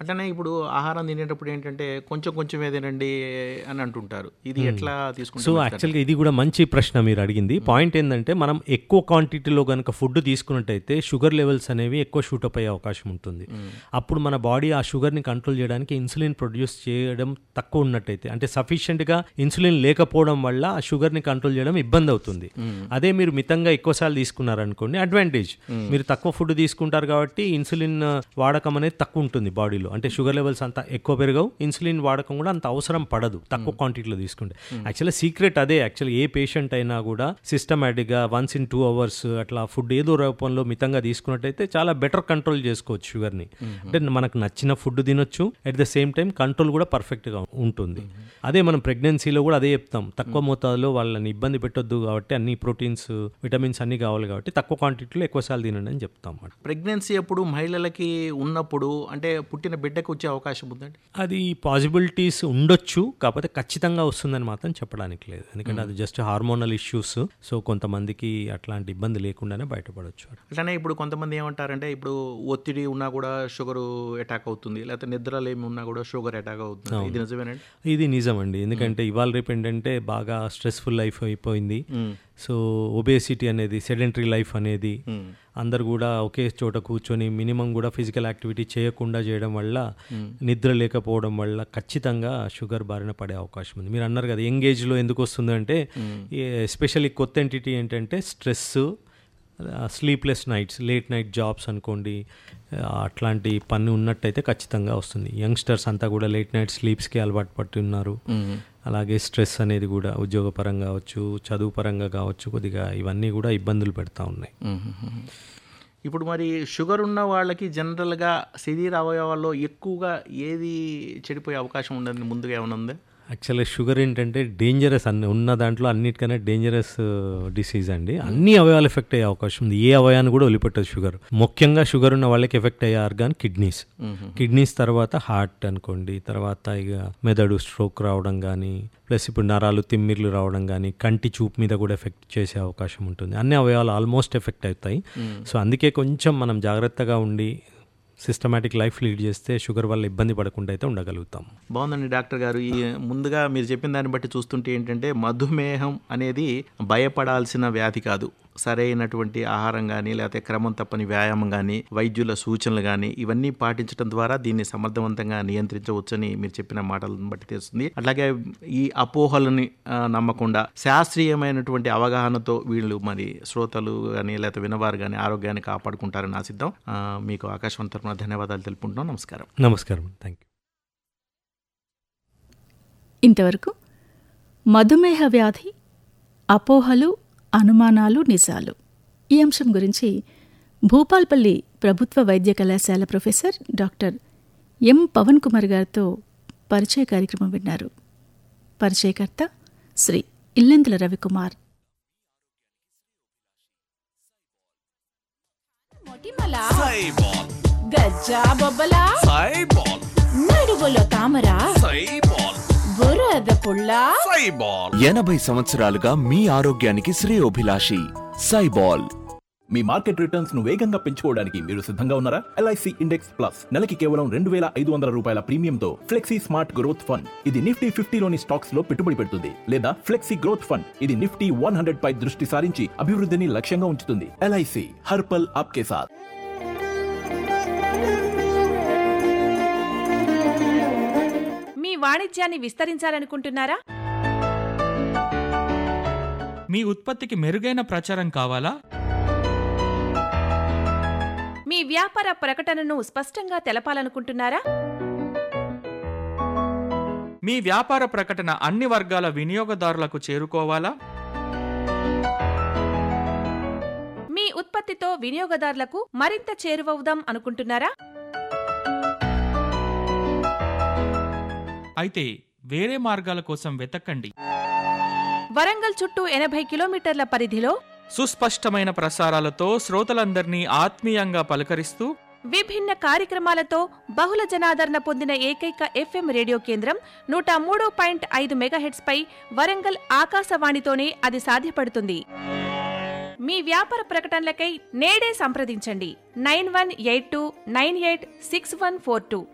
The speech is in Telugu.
అట్లనే ఇప్పుడు ఆహారం తినేటప్పుడు ఏంటంటే కొంచెం కొంచెమే తినండి అని అంటుంటారు ఇది ఎట్లా సో తీసుకుంటారు యాక్చువల్గా ఇది కూడా మంచి ప్రశ్న మీరు అడిగింది పాయింట్ ఏంటంటే మనం ఎక్కువ క్వాంటిటీలో కనుక ఫుడ్ తీసుకున్నట్టయితే షుగర్ లెవెల్స్ అనేవి ఎక్కువ షూటప్ అయ్యే అవకాశం ఉంటుంది అప్పుడు మన బాడీ ఆ షుగర్ని కంట్రోల్ చేయడానికి ఇన్సులిన్ ప్రొడ్యూస్ చేయడం తక్కువ ఉన్నట్టయితే అంటే సఫిషియెంట్గా ఇన్సులిన్ లేకపోవడం వల్ల ఆ షుగర్ని కంట్రోల్ చేయడం ఇబ్బంది అవుతుంది అదే మీరు మితంగా ఎక్కువసార్లు తీసుకున్నారనుకోండి అడ్వాంటేజ్ మీరు తక్కువ ఫుడ్ తీసుకుంటారు కాబట్టి ఇన్సులిన్ వాడకం అనేది తక్కువ ఉంటుంది బాడీలో అంటే షుగర్ లెవెల్స్ అంత ఎక్కువ పెరగవు ఇన్సులిన్ వాడకం కూడా అంత అవసరం పడదు తక్కువ క్వాంటిటీలో తీసుకుంటే యాక్చువల్లీ సీక్రెట్ అదే యాక్చువల్లీ ఏ పేషెంట్ అయినా కూడా సిస్టమేటిక్గా వన్స్ ఇన్ టూ అవర్స్ అట్లా ఫుడ్ ఏదో రూపంలో మితంగా తీసుకున్నట్టయితే చాలా బెటర్ కంట్రోల్ చేసుకోవచ్చు షుగర్ని అంటే మనకు నచ్చిన ఫుడ్ తినొచ్చు at the same time control కూడా పర్ఫెక్ట్గా ఉంటుంది అదే మనం ప్రెగ్నెన్సీలో కూడా అదే చెప్తాం తక్కువ మోతాదులో వాళ్ళని ఇబ్బంది పెట్టొద్దు కాబట్టి అన్ని ప్రోటీన్స్ విటమిన్స్ అన్ని కావాలి కాబట్టి తక్కువ క్వాంటిటీలో ఎక్కువసార్లు తినండి అని చెప్తాం అన్నమాట ప్రెగ్నెన్సీ అప్పుడు మహిళలకి ఉన్నప్పుడు అంటే పుట్టిన బిడ్డకు వచ్చే అవకాశం ఉందండి అది పాసిబిలిటీస్ ఉండొచ్చు కాకపోతే ఖచ్చితంగా వస్తుందని మాత్రం చెప్పడానికి లేదు ఎందుకంటే అది జస్ట్ హార్మోనల్ ఇష్యూస్ సో కొంతమందికి అట్లాంటి ఇబ్బంది లేకుండానే బయటపడవచ్చు అట్లనే ఇప్పుడు కొంతమంది ఏమంటారంటే ఇప్పుడు ఒత్తిడి ఉన్నా కూడా షుగర్ అటాక్ అవుతుంది లేకపోతే నిద్రలేమి ఉన్నా కూడా షుగర్ అటాక్ అవుతుంది ఇది నిజమేనండి ఇది నిజం అండి ఎందుకంటే ఇవాళ రేపు ఏంటంటే బాగా స్ట్రెస్ఫుల్ లైఫ్ అయిపోయింది సో ఒబేసిటీ అనేది సెడెంటరీ లైఫ్ అనేది అందరు కూడా ఒకే చోట కూర్చొని మినిమం కూడా ఫిజికల్ యాక్టివిటీ చేయకుండా చేయడం వల్ల నిద్ర లేకపోవడం వల్ల ఖచ్చితంగా షుగర్ బారిన పడే అవకాశం ఉంది మీరు అన్నారు కదా యంగ్ ఏజ్లో ఎందుకు వస్తుందంటే ఎస్పెషల్లీ కొత్త ఎంటిటీ ఏంటంటే stress sleepless nights late night jobs అనుకోండి ఆ, అట్లాంటి పని ఉన్నట్టయితే ఖచ్చితంగా వస్తుంది యంగ్స్టర్స్ అంతా కూడా లేట్ నైట్ స్లీప్స్కి అలవాటు పట్టి ఉన్నారు అలాగే స్ట్రెస్ అనేది కూడా ఉద్యోగపరంగా కావచ్చు చదువు పరంగా కావచ్చు కొద్దిగా ఇవన్నీ కూడా ఇబ్బందులు పెడతా ఉన్నాయి ఇప్పుడు మరి షుగర్ ఉన్న వాళ్ళకి జనరల్గా శరీర అవయవాల్లో ఎక్కువగా ఏది చెడిపోయే అవకాశం ఉండదు ముందుగా ఏమైనా ఉందా యాక్చువల్గా షుగర్ ఏంటంటే డేంజరస్ అన్ని ఉన్న దాంట్లో అన్నిటికన్నా డేంజరస్ డిసీజ్ అండి అన్ని అవయవాలు ఎఫెక్ట్ అయ్యే అవకాశం ఉంది ఏ అవయాన్ని కూడా వదిలిపెట్టదు షుగర్ ముఖ్యంగా షుగర్ ఉన్న వాళ్ళకి ఎఫెక్ట్ అయ్యే ఆర్గాన్ కిడ్నీస్ కిడ్నీస్ తర్వాత హార్ట్ అనుకోండి తర్వాత ఇక మెదడు స్ట్రోక్ రావడం కానీ ప్లస్ ఇప్పుడు నరాలు తిమ్మిర్లు రావడం కానీ కంటి చూపు మీద కూడా ఎఫెక్ట్ చేసే అవకాశం ఉంటుంది అన్ని అవయవాలు ఆల్మోస్ట్ ఎఫెక్ట్ అవుతాయి సో అందుకే కొంచెం మనం జాగ్రత్తగా ఉండి సిస్టమేటిక్ లైఫ్ లీడ్ చేస్తే షుగర్ వల్ల ఇబ్బంది పడకుండా అయితే ఉండగలుగుతాం బాగుందండి డాక్టర్ గారు ఈ ముందుగా మీరు చెప్పిన దాన్ని బట్టి చూస్తుంటే ఏంటంటే మధుమేహం అనేది భయపడాల్సిన వ్యాధి కాదు సరైనటువంటి ఆహారం కానీ లేకపోతే క్రమం తప్పని వ్యాయామం కానీ వైద్యుల సూచనలు కానీ ఇవన్నీ పాటించడం ద్వారా దీన్ని సమర్థవంతంగా నియంత్రించవచ్చని మీరు చెప్పిన మాటలను బట్టి తెలుస్తుంది అట్లాగే ఈ అపోహలని ఆ, నమ్మకుండా శాస్త్రీయమైనటువంటి అవగాహనతో వీళ్ళు మరి శ్రోతలు కానీ లేకపోతే వినవారు కానీ ఆరోగ్యాన్ని కాపాడుకుంటారని ఆశిద్దాం ఆ, మీకు ఆకాశవాణి తరఫున ధన్యవాదాలు తెలుపుకుంటున్నాం నమస్కారం నమస్కారం థ్యాంక్ యూ ఇంతవరకు మధుమేహ వ్యాధి అపోహలు అనుమానాలు నిజాలు ఈ అంశం గురించి భూపాల్పల్లి ప్రభుత్వ వైద్య కళాశాల professor doctor M Pavan Kumar గారితో పరిచయ కార్యక్రమం విన్నారు పరిచయకర్త శ్రీ ఇల్లెందుల రవికుమార్ మొటిమల సైబాల్ గజ్జా బొబ్బల సైబాల్ నడువులో తామర సైబాల్ బురద పుల్ల సైబాల్ ఎనభై సంవత్సరాలుగా మీ ఆరోగ్యానికి శ్రేయోభిలాషి సైబాల్ మీ మార్కెట్ రిటర్న్స్ ను వేగంగా పెంచుకోవడానికి మీరు సిద్ధంగా ఉన్నారా ఎల్ఐసి ఇండెక్స్ ప్లస్ నెలకి కేవలం రెండు వేల ఐదు వందల రూపాయల ప్రీమియంతో ఫ్లెక్సీ స్మార్ట్ గ్రోత్ ఫండ్ ఇది నిఫ్టీ ఫిఫ్టీలోని స్టాక్స్ లో పెట్టుబడి పెడుతుంది లేదా ఫ్లెక్సీ గ్రోత్ ఫండ్ ఇది నిఫ్టీ వన్ హండ్రెడ్ పై దృష్టి సారించి అభివృద్ధిని లక్ష్యంగా ఉంచుతుంది ఎల్ఐసి హర్పల్ ఆప్కే సాత్ మీ వాణిజ్యాన్ని విస్తరించాలనుకుంటున్నారా మీ ఉత్పత్తికి మెరుగైన ప్రచారం కావాలా మీ వ్యాపార ప్రకటనను స్పష్టంగా తెలపాలనుకుంటున్నారా మీ వ్యాపార ప్రకటన అన్ని వర్గాల వినియోగదారులకు చేరుకోవాలా మీ ఉత్పత్తితో వినియోగదారులకు మరింత చేరువవుదాం అనుకుంటున్నారా అయితే వేరే మార్గాల కోసం వెతకండి వరంగల్ చుట్టూ ఎనభై కిలోమీటర్ల పరిధిలో సుస్పష్టమైన ప్రసారాలతో శ్రోతలందరినీ ఆత్మీయంగా పలకరిస్తూ విభిన్న కార్యక్రమాలతో బహుళ జనాదరణ పొందిన ఏకైక ఎఫ్ఎం రేడియో కేంద్రం నూట మూడు పాయింట్ ఐదు మెగాహెట్స్ పై వరంగల్ ఆకాశవాణితోనే అది సాధ్యపడుతుంది మీ వ్యాపార ప్రకటనలకై నేడే సంప్రదించండి nine one eight two nine eight six one four two